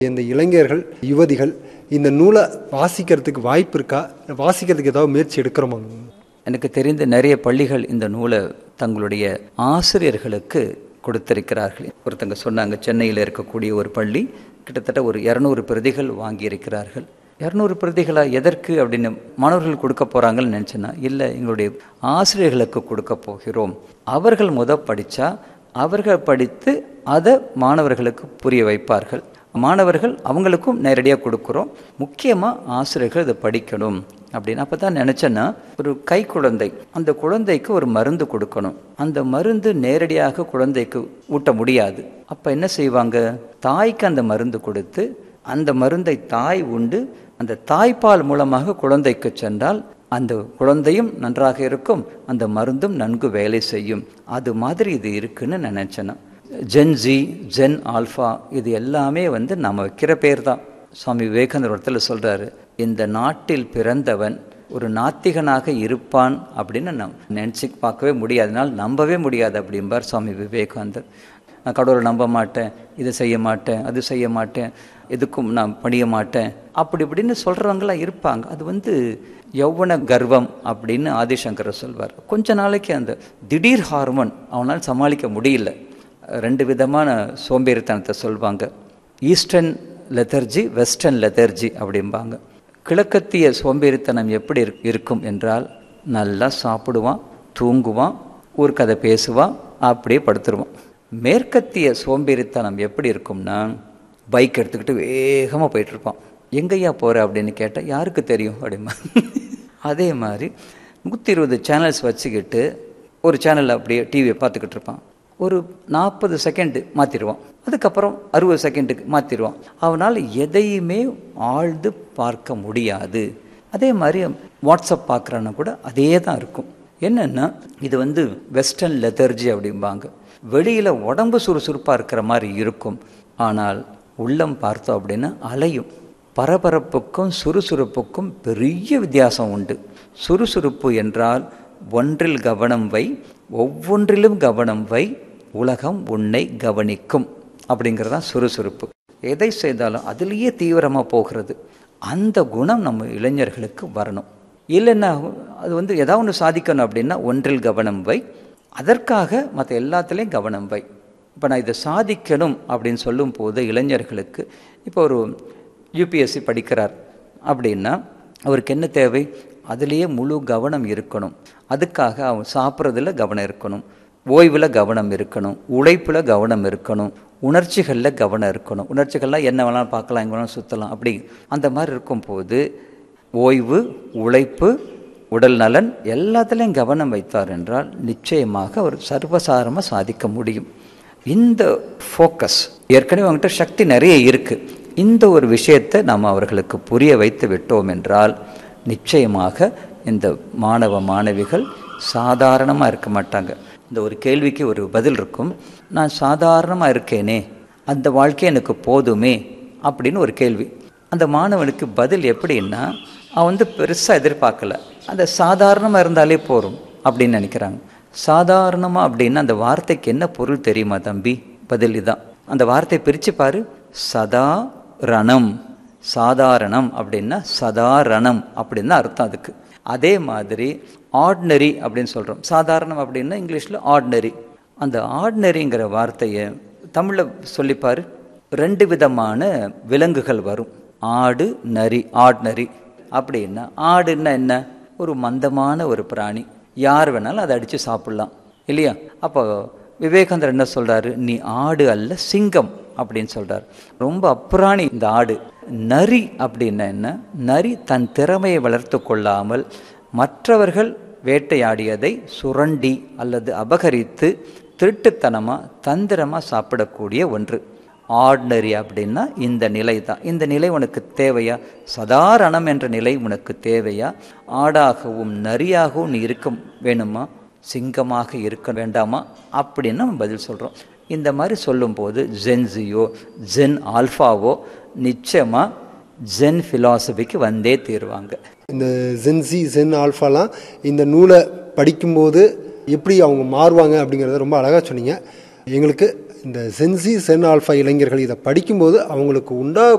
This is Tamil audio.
இந்த இளைஞர்கள் யுவதிகள் இந்த நூலை வாசிக்கிறதுக்கு வாய்ப்பு இருக்கா வாசிக்கிறதுக்கு ஏதாவது முயற்சி எடுக்கிறோமாங்க எனக்கு தெரிந்த நிறைய பள்ளிகள் இந்த நூலை தங்களுடைய ஆசிரியர்களுக்கு கொடுத்திருக்கிறார்கள் ஒருத்தங்க சொன்னாங்க சென்னையில் இருக்கக்கூடிய ஒரு பள்ளி கிட்டத்தட்ட ஒரு இரநூறு பிரதிகள் வாங்கியிருக்கிறார்கள் இரநூறு பிரதிகளா எதற்கு அப்படின்னு மாணவர்கள் கொடுக்க போகிறாங்கன்னு நினச்சேன்னா இல்லை எங்களுடைய ஆசிரியர்களுக்கு கொடுக்க போகிறோம் அவர்கள் முத படித்தா அவர்கள் படித்து அதை மாணவர்களுக்கு புரிய வைப்பார்கள் மாணவர்கள் அவங்களுக்கும் நேரடியாக கொடுக்குறோம் முக்கியமாக ஆசிரியர்கள் இதை படிக்கணும் அப்படின்னு அப்போ தான் நினச்சேன்னா ஒரு கை குழந்தை அந்த குழந்தைக்கு ஒரு மருந்து கொடுக்கணும் அந்த மருந்து நேரடியாக குழந்தைக்கு ஊட்ட முடியாது அப்போ என்ன செய்வாங்க தாய்க்கு அந்த மருந்து கொடுத்து அந்த மருந்தை தாய் உண்டு அந்த தாய்ப்பால் மூலமாக குழந்தைக்கு சென்றால் அந்த குழந்தையும் நன்றாக இருக்கும் அந்த மருந்தும் நன்கு வேலை செய்யும் அது மாதிரி இது இருக்குன்னு நினச்சேன்னா ஜென் ஜி ஜென் ஆல்ஃபா இது எல்லாமே வந்து நம்ம வைக்கிற பேர் தான் சுவாமி விவேகானந்தர் இடத்துல சொல்கிறாரு இந்த நாட்டில் பிறந்தவன் ஒரு நாத்திகனாக இருப்பான் அப்படின்னு நம் நினச்சி பார்க்கவே முடியாதனால் நம்பவே முடியாது அப்படிம்பார் சுவாமி விவேகானந்தர் நான் கடவுளை நம்ப மாட்டேன் இதை செய்ய மாட்டேன் அது செய்ய மாட்டேன் எதுக்கும் நான் பணிய மாட்டேன் அப்படி இப்படின்னு சொல்கிறவங்களாம் இருப்பாங்க அது வந்து யௌவன கர்வம் அப்படின்னு ஆதிசங்கர் சொல்வார் கொஞ்ச நாளைக்கு அந்த திடீர் ஹார்மோன் அவனால் சமாளிக்க முடியல ரெண்டு விதமான சோம்பேறித்தனத்தை சொல்வாங்க ஈஸ்டர்ன் லெதர்ஜி வெஸ்டர்ன் லெதர்ஜி அப்படிம்பாங்க கிழக்கத்திய சோம்பேறித்தனம் எப்படி இருக்கும் என்றால் நல்லா சாப்பிடுவான் தூங்குவான் ஒரு கதை பேசுவான் அப்படியே படுத்துருவான் மேற்கத்திய சோம்பேறித்தனம் எப்படி இருக்கும்னா பைக் எடுத்துக்கிட்டு வேகமாக போயிட்டுருப்பான் எங்கேயா போகிற அப்படின்னு கேட்டால் யாருக்கு தெரியும் அப்படிமா அதே மாதிரி நூற்றி இருபது சேனல்ஸ் வச்சுக்கிட்டு ஒரு சேனலில் அப்படியே டிவியை பார்த்துக்கிட்டு இருப்பான் ஒரு நாற்பது செகண்டு மாற்றிடுவான் அதுக்கப்புறம் அறுபது செகண்டுக்கு மாற்றிடுவான் அவனால் எதையுமே ஆழ்ந்து பார்க்க முடியாது அதே மாதிரி வாட்ஸ்அப் பார்க்குறான்னா கூட அதே தான் இருக்கும் என்னென்னா இது வந்து வெஸ்டர்ன் லெதர்ஜி அப்படிம்பாங்க வெளியில் உடம்பு சுறுசுறுப்பாக இருக்கிற மாதிரி இருக்கும் ஆனால் உள்ளம் பார்த்தோம் அப்படின்னா அலையும் பரபரப்புக்கும் சுறுசுறுப்புக்கும் பெரிய வித்தியாசம் உண்டு சுறுசுறுப்பு என்றால் ஒன்றில் கவனம் வை ஒவ்வொன்றிலும் கவனம் வை உலகம் உன்னை கவனிக்கும் அப்படிங்கிறதான் சுறுசுறுப்பு எதை செய்தாலும் அதுலேயே தீவிரமாக போகிறது அந்த குணம் நம்ம இளைஞர்களுக்கு வரணும் இல்லைன்னா அது வந்து ஏதாவது ஒன்று சாதிக்கணும் அப்படின்னா ஒன்றில் கவனம் வை அதற்காக மற்ற எல்லாத்துலேயும் கவனம் வை இப்போ நான் இதை சாதிக்கணும் அப்படின்னு சொல்லும் போது இளைஞர்களுக்கு இப்போ ஒரு யூபிஎஸ்சி படிக்கிறார் அப்படின்னா அவருக்கு என்ன தேவை அதுலேயே முழு கவனம் இருக்கணும் அதுக்காக அவன் சாப்பிட்றதுல கவனம் இருக்கணும் ஓய்வில் கவனம் இருக்கணும் உழைப்பில் கவனம் இருக்கணும் உணர்ச்சிகளில் கவனம் இருக்கணும் உணர்ச்சிகள்லாம் என்ன வேணாலும் பார்க்கலாம் எங்கே வேணாலும் சுற்றலாம் அப்படி அந்த மாதிரி இருக்கும்போது ஓய்வு உழைப்பு உடல் நலன் எல்லாத்துலேயும் கவனம் வைத்தார் என்றால் நிச்சயமாக அவர் சர்வசாரமாக சாதிக்க முடியும் இந்த ஃபோக்கஸ் ஏற்கனவே அவங்ககிட்ட சக்தி நிறைய இருக்குது இந்த ஒரு விஷயத்தை நாம் அவர்களுக்கு புரிய வைத்து விட்டோம் என்றால் நிச்சயமாக இந்த மாணவ மாணவிகள் சாதாரணமாக இருக்க மாட்டாங்க இந்த ஒரு கேள்விக்கு ஒரு பதில் இருக்கும் நான் சாதாரணமாக இருக்கேனே அந்த வாழ்க்கை எனக்கு போதுமே அப்படின்னு ஒரு கேள்வி அந்த மாணவனுக்கு பதில் எப்படின்னா அவன் வந்து பெருசாக எதிர்பார்க்கல அந்த சாதாரணமாக இருந்தாலே போகும் அப்படின்னு நினைக்கிறாங்க சாதாரணமாக அப்படின்னா அந்த வார்த்தைக்கு என்ன பொருள் தெரியுமா தம்பி பதில் இதான் அந்த வார்த்தையை பிரித்து பாரு சதா ரணம் சாதாரணம் அப்படின்னா சதாரணம் அப்படின்னு அர்த்தம் அதுக்கு அதே மாதிரி ஆர்டினரி அப்படின்னு சொல்கிறோம் சாதாரணம் அப்படின்னா இங்கிலீஷில் ஆர்டினரி அந்த ஆர்டினரிங்கிற வார்த்தையை தமிழில் சொல்லிப்பார் ரெண்டு விதமான விலங்குகள் வரும் ஆடு நரி ஆர்டினரி அப்படின்னா ஆடுன்னா என்ன ஒரு மந்தமான ஒரு பிராணி யார் வேணாலும் அதை அடித்து சாப்பிட்லாம் இல்லையா அப்போ விவேகானந்தர் என்ன சொல்கிறாரு நீ ஆடு அல்ல சிங்கம் அப்படின்னு சொல்கிறார் ரொம்ப அப்புறாணி இந்த ஆடு நரி அப்படின்னா என்ன நரி தன் திறமையை வளர்த்து கொள்ளாமல் மற்றவர்கள் வேட்டையாடியதை சுரண்டி அல்லது அபகரித்து திருட்டுத்தனமாக தந்திரமாக சாப்பிடக்கூடிய ஒன்று ஆர்டினரி அப்படின்னா இந்த நிலை தான் இந்த நிலை உனக்கு தேவையா சதாரணம் என்ற நிலை உனக்கு தேவையா ஆடாகவும் நரியாகவும் நீ இருக்க வேணுமா சிங்கமாக இருக்க வேண்டாமா அப்படின்னு நம்ம பதில் சொல்கிறோம் இந்த மாதிரி சொல்லும்போது ஜென்ஸியோ ஜென் ஆல்ஃபாவோ நிச்சயமாக ஜென் ஃபிலாசபிக்கு வந்தே தீருவாங்க இந்த ஜென்சி ஜென் ஆல்ஃபாலாம் இந்த நூலை படிக்கும்போது எப்படி அவங்க மாறுவாங்க அப்படிங்கிறத ரொம்ப அழகாக சொன்னீங்க எங்களுக்கு இந்த சென்சி சென் ஆல்ஃபா இளைஞர்கள் இதை படிக்கும்போது அவங்களுக்கு உண்டா